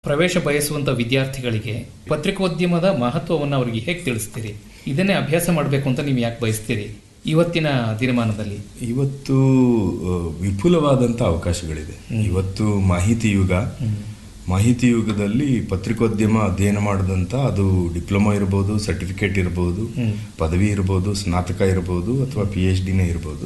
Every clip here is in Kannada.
ಪ್ರವೇಶ ಬಯಸುವಂತ ವಿದ್ಯಾರ್ಥಿಗಳಿಗೆ ಪತ್ರಿಕೋದ್ಯಮದ ಮಹತ್ವವನ್ನು ಅವರಿಗೆ ಹೇಗೆ ತಿಳಿಸ್ತೀರಿ ಇದನ್ನೇ ಅಭ್ಯಾಸ ಮಾಡಬೇಕು ಅಂತ ನೀವು ಯಾಕೆ ಬಯಸ್ತೀರಿ ಇವತ್ತಿನ ದಿನಮಾನದಲ್ಲಿ ಇವತ್ತು ಆ, ವಿಪುಲವಾದಂಥ ಅವಕಾಶಗಳಿದೆ ಇವತ್ತು ಮಾಹಿತಿ ಯುಗ ಮಾಹಿತಿ ಯುಗದಲ್ಲಿ ಪತ್ರಿಕೋದ್ಯಮ ಅಧ್ಯಯನ ಮಾಡಿದಂಥ ಅದು ಡಿಪ್ಲೊಮಾ ಇರ್ಬೋದು ಸರ್ಟಿಫಿಕೇಟ್ ಇರ್ಬೋದು ಪದವಿ ಇರ್ಬೋದು ಸ್ನಾತಕ ಇರ್ಬೋದು ಅಥವಾ ಪಿ ಎಚ್ ಡಿನೇ ಇರ್ಬೋದು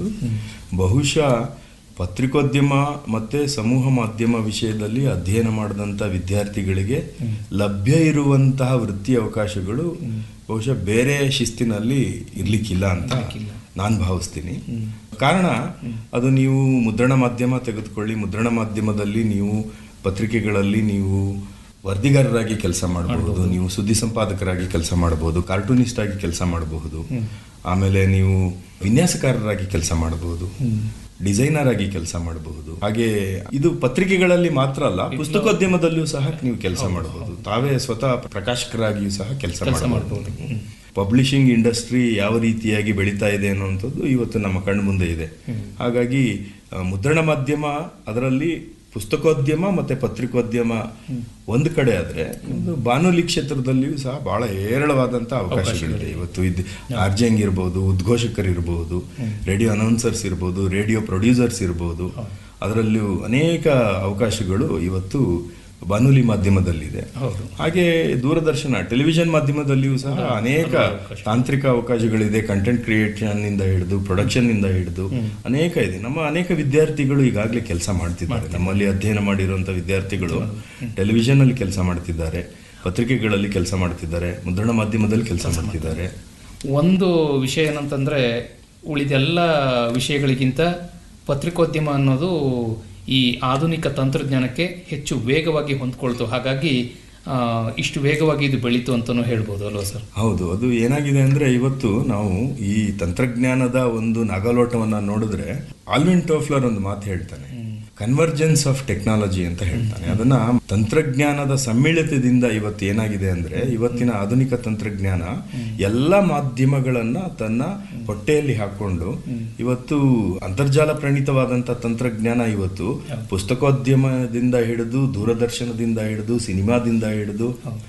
ಬಹುಶಃ ಪತ್ರಿಕೋದ್ಯಮ ಮತ್ತೆ ಸಮೂಹ ಮಾಧ್ಯಮ ವಿಷಯದಲ್ಲಿ ಅಧ್ಯಯನ ಮಾಡಿದಂಥ ವಿದ್ಯಾರ್ಥಿಗಳಿಗೆ ಲಭ್ಯ ಇರುವಂತಹ ವೃತ್ತಿ ಅವಕಾಶಗಳು ಬಹುಶಃ ಬೇರೆ ಶಿಸ್ತಿನಲ್ಲಿ ಇರ್ಲಿಕ್ಕಿಲ್ಲ ಅಂತ ನಾನು ಭಾವಿಸ್ತೀನಿ ಕಾರಣ ಅದು ನೀವು ಮುದ್ರಣ ಮಾಧ್ಯಮ ತೆಗೆದುಕೊಳ್ಳಿ ಮುದ್ರಣ ಮಾಧ್ಯಮದಲ್ಲಿ ನೀವು ಪತ್ರಿಕೆಗಳಲ್ಲಿ ನೀವು ವರದಿಗಾರರಾಗಿ ಕೆಲಸ ಮಾಡಬಹುದು ನೀವು ಸುದ್ದಿ ಸಂಪಾದಕರಾಗಿ ಕೆಲಸ ಮಾಡಬಹುದು ಕಾರ್ಟೂನಿಸ್ಟ್ ಆಗಿ ಕೆಲಸ ಮಾಡಬಹುದು ಆಮೇಲೆ ನೀವು ವಿನ್ಯಾಸಕಾರರಾಗಿ ಕೆಲಸ ಮಾಡಬಹುದು ಡಿಸೈನರ್ ಆಗಿ ಕೆಲಸ ಮಾಡಬಹುದು ಹಾಗೆ ಇದು ಪತ್ರಿಕೆಗಳಲ್ಲಿ ಮಾತ್ರ ಅಲ್ಲ ಪುಸ್ತಕೋದ್ಯಮದಲ್ಲಿಯೂ ಸಹ ನೀವು ಕೆಲಸ ಮಾಡಬಹುದು ತಾವೇ ಸ್ವತಃ ಪ್ರಕಾಶಕರಾಗಿಯೂ ಸಹ ಕೆಲಸ ಮಾಡಬಹುದು ಪಬ್ಲಿಷಿಂಗ್ ಇಂಡಸ್ಟ್ರಿ ಯಾವ ರೀತಿಯಾಗಿ ಬೆಳೀತಾ ಇದೆ ಅನ್ನುವಂಥದ್ದು ಇವತ್ತು ನಮ್ಮ ಕಣ್ಣು ಮುಂದೆ ಇದೆ ಹಾಗಾಗಿ ಆ, ಮುದ್ರಣ ಮಾಧ್ಯಮ ಅದರಲ್ಲಿ ಪುಸ್ತಕೋದ್ಯಮ ಮತ್ತೆ ಪತ್ರಿಕೋದ್ಯಮ ಒಂದು ಕಡೆ ಆದ್ರೆ ಒಂದು ಬಾನುಲಿ ಕ್ಷೇತ್ರದಲ್ಲಿಯೂ ಸಹ ಬಹಳ ಹೇರಳವಾದಂತ ಅವಕಾಶಗಳಿದೆ ಇವತ್ತು ಇದು ಆರ್ಜೆಂಗ್ ಇರ್ಬೋದು ಉದ್ಘೋಷಕರಿರ್ಬೋದು ರೇಡಿಯೋ ಅನೌನ್ಸರ್ಸ್ ಇರ್ಬೋದು ರೇಡಿಯೋ ಪ್ರೊಡ್ಯೂಸರ್ಸ್ ಇರ್ಬೋದು ಅದರಲ್ಲಿಯೂ ಅನೇಕ ಅವಕಾಶಗಳು ಇವತ್ತು ಬಾನುಲಿ ಮಾಧ್ಯಮದಲ್ಲಿದೆ ಹಾಗೆ ದೂರದರ್ಶನ ಟೆಲಿವಿಷನ್ ಮಾಧ್ಯಮದಲ್ಲಿಯೂ ಸಹ ಅನೇಕ ತಾಂತ್ರಿಕ ಅವಕಾಶಗಳಿದೆ ಕಂಟೆಂಟ್ ಕ್ರಿಯೇಷನ್ ನಿಂದ ಹಿಡಿದು ಪ್ರೊಡಕ್ಷನ್ ನಿಂದ ಹಿಡಿದು ಅನೇಕ ಇದೆ ನಮ್ಮ ಅನೇಕ ವಿದ್ಯಾರ್ಥಿಗಳು ಈಗಾಗಲೇ ಕೆಲಸ ಮಾಡ್ತಿದ್ದಾರೆ ನಮ್ಮಲ್ಲಿ ಅಧ್ಯಯನ ಮಾಡಿರುವಂತ ವಿದ್ಯಾರ್ಥಿಗಳು ಟೆಲಿವಿಷನ್ ಅಲ್ಲಿ ಕೆಲಸ ಮಾಡ್ತಿದ್ದಾರೆ ಪತ್ರಿಕೆಗಳಲ್ಲಿ ಕೆಲಸ ಮಾಡ್ತಿದ್ದಾರೆ ಮುದ್ರಣ ಮಾಧ್ಯಮದಲ್ಲಿ ಕೆಲಸ ಮಾಡ್ತಿದ್ದಾರೆ ಒಂದು ವಿಷಯ ಏನಂತಂದ್ರೆ ಉಳಿದೆಲ್ಲ ವಿಷಯಗಳಿಗಿಂತ ಪತ್ರಿಕೋದ್ಯಮ ಅನ್ನೋದು ಈ ಆಧುನಿಕ ತಂತ್ರಜ್ಞಾನಕ್ಕೆ ಹೆಚ್ಚು ವೇಗವಾಗಿ ಹೊಂದ್ಕೊಳ್ತು ಹಾಗಾಗಿ ಆ, ಇಷ್ಟು ವೇಗವಾಗಿ ಇದು ಬೆಳೀತು ಅಂತಲೂ ಹೇಳ್ಬೋದು ಅಲ್ವಾ ಸರ್ ಹೌದು ಅದು ಏನಾಗಿದೆ ಅಂದ್ರೆ ಇವತ್ತು ನಾವು ಈ ತಂತ್ರಜ್ಞಾನದ ಒಂದು ನಾಗಾಲೋಟವನ್ನ ನೋಡಿದ್ರೆ ಆಲ್ವಿನ್ ಟೋಫ್ಲರ್ ಒಂದು ಮಾತು ಹೇಳ್ತಾನೆ ಕನ್ವರ್ಜೆನ್ಸ್ ಆಫ್ ಟೆಕ್ನಾಲಜಿ ಅಂತ ಹೇಳ್ತಾನೆ ಅದನ್ನ ತಂತ್ರಜ್ಞಾನದ ಸಮ್ಮಿಳಿತದಿಂದ ಇವತ್ತು ಏನಾಗಿದೆ ಅಂದ್ರೆ ಇವತ್ತಿನ ಆಧುನಿಕ ತಂತ್ರಜ್ಞಾನ ಎಲ್ಲ ಮಾಧ್ಯಮಗಳನ್ನ ತನ್ನ ಹೊಟ್ಟೆಯಲ್ಲಿ ಹಾಕೊಂಡು ಇವತ್ತು ಅಂತರ್ಜಾಲ ಪ್ರಣೀತವಾದಂತ ತಂತ್ರಜ್ಞಾನ ಇವತ್ತು ಪುಸ್ತಕೋದ್ಯಮದಿಂದ ಹಿಡಿದು ದೂರದರ್ಶನದಿಂದ ಹಿಡಿದು ಸಿನಿಮಾದಿಂದ ಹಿಡಿದು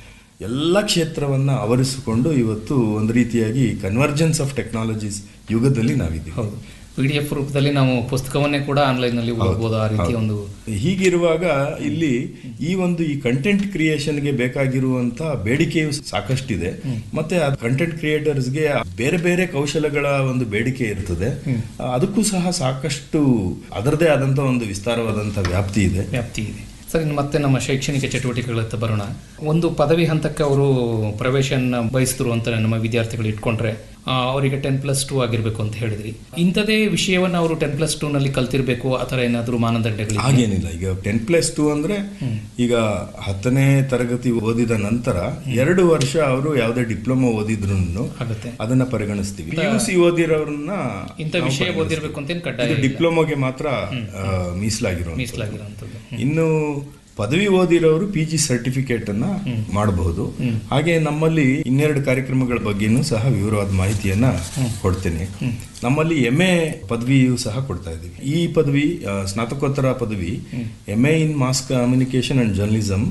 ಎಲ್ಲ ಕ್ಷೇತ್ರವನ್ನ ಆವರಿಸಿಕೊಂಡು ಇವತ್ತು ಒಂದು ರೀತಿಯಾಗಿ ಕನ್ವರ್ಜೆನ್ಸ್ ಆಫ್ ಟೆಕ್ನಾಲಜೀಸ್ ಯುಗದಲ್ಲಿ ನಾವಿದ್ದೀವಿ ಹೌದು ಪಿ ಡಿ ಎಫ್ ರೂಪದಲ್ಲಿ ನಾವು ಪುಸ್ತಕವನ್ನೇ ಕೂಡ ಆನ್ಲೈನ್ನಲ್ಲಿ ಓದ್ಬೋದು ಆ ರೀತಿಯ ಒಂದು ಹೀಗಿರುವಾಗ ಇಲ್ಲಿ ಈ ಒಂದು ಈ ಕಂಟೆಂಟ್ ಕ್ರಿಯೇಷನ್ಗೆ ಬೇಕಾಗಿರುವಂತ ಬೇಡಿಕೆಯು ಸಾಕಷ್ಟಿದೆ ಮತ್ತೆ ಆ ಕಂಟೆಂಟ್ ಕ್ರಿಯೇಟರ್ಸ್ಗೆ ಬೇರೆ ಬೇರೆ ಕೌಶಲಗಳ ಒಂದು ಬೇಡಿಕೆ ಇರ್ತದೆ ಅದಕ್ಕೂ ಸಹ ಸಾಕಷ್ಟು ಅದರದೇ ಆದಂತ ಒಂದು ವಿಸ್ತಾರವಾದಂತ ವ್ಯಾಪ್ತಿ ಇದೆ ವ್ಯಾಪ್ತಿ ಇದೆ ಸರ್ ಇನ್ನು ಮತ್ತೆ ನಮ್ಮ ಶೈಕ್ಷಣಿಕ ಚಟುವಟಿಕೆಗಳತ್ತ ಬರೋಣ ಒಂದು ಪದವಿ ಹಂತಕ್ಕೆ ಅವರು ಪ್ರವೇಶನ ಬಯಸಿದ್ರು ಅಂತ ನಮ್ಮ ವಿದ್ಯಾರ್ಥಿಗಳು ಇಟ್ಕೊಂಡ್ರೆ ಆ, ಅವರಿಗೆ ಟೆನ್ ಪ್ಲಸ್ ಟೂ ಆಗಿರ್ಬೇಕು ಅಂತ ಹೇಳಿದ್ರಿ ಇಂಥದೇ ವಿಷಯವನ್ನ ಅವರು ಟೆನ್ ಪ್ಲಸ್ ಟೂ ನಲ್ಲಿ ಕಲ್ತಿರ್ಬೇಕು ಆ ಥರ ಏನಾದರೂ ಮಾನದಂಡಗಳು ಹಾಗೇನಿಲ್ಲ ಈಗ ಟೆನ್ ಪ್ಲಸ್ ಟೂ ಅಂದ್ರೆ ಈಗ ಹತ್ತನೇ ತರಗತಿ ಓದಿದ ನಂತರ ಎರಡು ವರ್ಷ ಅವರು ಯಾವುದೇ ಡಿಪ್ಲೊಮಾ ಓದಿದ್ರು ಆಗುತ್ತೆ ಅದನ್ನ ಪರಿಗಣಿಸ್ತೀವಿ ಪಿ ಯು ಸಿ ಓದಿರೋರನ್ನ ಇಂಥ ವಿಷಯ ಓದಿರ್ಬೇಕು ಅಂತೇನು ಕಡ್ಡಾಯ ಇದು ಡಿಪ್ಲೊಮಾಗೆ ಮಾತ್ರ ಆ, ಮೀಸಲಾಗಿರೋ ಮೀಸಲಾಗಿರುವಂಥದ್ದು ಇನ್ನು ಪದವಿ ಓದಿರೋರು ಪಿ ಜಿ ಸರ್ಟಿಫಿಕೇಟ್ ಅನ್ನ ಮಾಡಬಹುದು ಹಾಗೆ ನಮ್ಮಲ್ಲಿ ಇನ್ನೆರಡು ಕಾರ್ಯಕ್ರಮಗಳ ಬಗ್ಗೆನೂ ಸಹ ವಿವರವಾದ ಮಾಹಿತಿಯನ್ನ ಕೊಡ್ತೇನೆ ನಮ್ಮಲ್ಲಿ ಎಂ ಎ ಪದವಿಯು ಸಹ ಕೊಡ್ತಾ ಇದ್ದೀವಿ ಈ ಪದವಿ ಆ, ಸ್ನಾತಕೋತ್ತರ ಪದವಿ M A in mass communication and journalism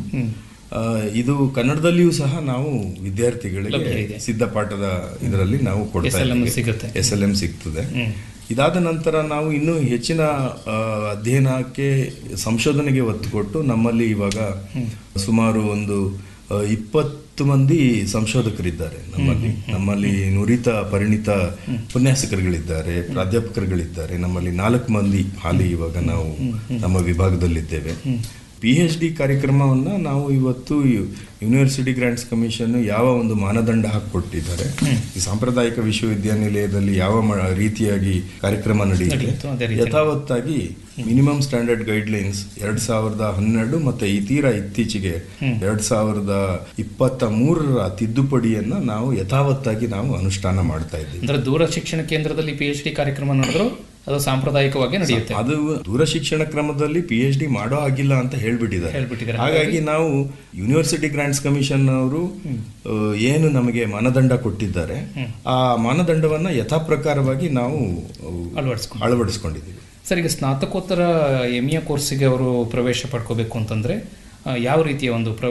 ಇದು ಕನ್ನಡದಲ್ಲಿಯೂ ಸಹ ನಾವು ವಿದ್ಯಾರ್ಥಿಗಳಿಗೆ ಸಿದ್ಧಪಾಠದ ಇದರಲ್ಲಿ ನಾವು ಕೊಡ್ತಾ SLM ಇದ್ದೀವಿ ಸಿಗುತ್ತೆ. ಎಸ್ ಎಲ್ ಎಂ ಸಿಗ್ತದೆ ಇದಾದ ನಂತರ ನಾವು ಇನ್ನೂ ಹೆಚ್ಚಿನ ಆ, ಅಧ್ಯಯನಕ್ಕೆ ಸಂಶೋಧನೆಗೆ ಒತ್ತು ಕೊಟ್ಟು ನಮ್ಮಲ್ಲಿ ಇವಾಗ ಸುಮಾರು ಒಂದು ಆ, ಇಪ್ಪತ್ತು ಮಂದಿ ಸಂಶೋಧಕರಿದ್ದಾರೆ ನಮ್ಮಲ್ಲಿ ನಮ್ಮಲ್ಲಿ ನುರಿತ ಪರಿಣಿತ ಉಪನ್ಯಾಸಕರುಗಳಿದ್ದಾರೆ ಪ್ರಾಧ್ಯಾಪಕರುಗಳಿದ್ದಾರೆ ನಮ್ಮಲ್ಲಿ ನಾಲ್ಕು ಮಂದಿ ಹಾಲಿ ಇವಾಗ ನಾವು ನಮ್ಮ ವಿಭಾಗದಲ್ಲಿದ್ದೇವೆ ಪಿ ಎಚ್ ಡಿ ಕಾರ್ಯಕ್ರಮವನ್ನ ನಾವು ಇವತ್ತು ಯೂನಿವರ್ಸಿಟಿ ಗ್ರಾಂಟ್ಸ್ ಕಮಿಷನ್ ಯಾವ ಒಂದು ಮಾನದಂಡ ಹಾಕಿಕೊಟ್ಟಿದ್ದಾರೆ ಈ ಸಾಂಪ್ರದಾಯಿಕ ವಿಶ್ವವಿದ್ಯಾನಿಲಯದಲ್ಲಿ ಯಾವ ಮ- ರೀತಿಯಾಗಿ ಕಾರ್ಯಕ್ರಮ ನಡೆಯುತ್ತೆ ನಡೆಯುತ್ತೋ ಅದೇ ರೀತಿ ಯಥಾವತ್ತಾಗಿ ಮಿನಿಮಮ್ ಸ್ಟ್ಯಾಂಡರ್ಡ್ ಗೈಡ್ ಲೈನ್ಸ್ ಎರಡ್ ಸಾವಿರದ ಹನ್ನೆರಡು ಮತ್ತೆ ಈ ತೀರಾ ಇತ್ತೀಚೆಗೆ ಎರಡ್ ಸಾವಿರದ ಇಪ್ಪತ್ತ ಮೂರರ ತಿದ್ದುಪಡಿಯನ್ನ ನಾವು ಯಥಾವತ್ತಾಗಿ ನಾವು ಅನುಷ್ಠಾನ ಮಾಡ್ತಾ ಇದ್ದೀವಿ ಅಂದ್ರೆ ದೂರ ಶಿಕ್ಷಣ ಕೇಂದ್ರದಲ್ಲಿ ಪಿ ಎಚ್ ಡಿ ಕಾರ್ಯಕ್ರಮ ನಡೆದ್ರು ಅದು ಸಾಂಪ್ರದಾಯಿಕವಾಗಿ ನಡೆಯುತ್ತೆ ಅದು ದೂರ ಶಿಕ್ಷಣ ಕ್ರಮದಲ್ಲಿ ಪಿ ಎಚ್ ಡಿ ಮಾಡೋ ಆಗಿಲ್ಲ ಅಂತ ಹೇಳ್ಬಿಟ್ಟಿದ್ದಾರೆ ಹೇಳ್ಬಿಟ್ಟಿದ್ದಾರೆ. ಹಾಗಾಗಿ ನಾವು ಯೂನಿವರ್ಸಿಟಿ ಗ್ರಾಂಟ್ಸ್ ಕಮಿಷನ್ ಅವರು ಆ, ಏನು ನಮಗೆ ಮಾನದಂಡ ಕೊಟ್ಟಿದ್ದಾರೆ ಆ ಮಾನದಂಡವನ್ನ ಯಥಾಪ್ರಕಾರವಾಗಿ ನಾವು ಆ, ಅಳವಡಿಸ್ಕೊಂಡು ಅಳವಡಿಸ್ಕೊಂಡಿದ್ದೀವಿ ಸರ್ ಈಗ ಸ್ನಾತಕೋತ್ತರ ಎಮ್ ಎ ಕೋರ್ಸಿಗೆ ಅವರು ಪ್ರವೇಶ ಪಡ್ಕೋಬೇಕು ಅಂತಂದ್ರೆ ಆ, ಯಾವ ರೀತಿಯ ಒಂದು ಪ್ರ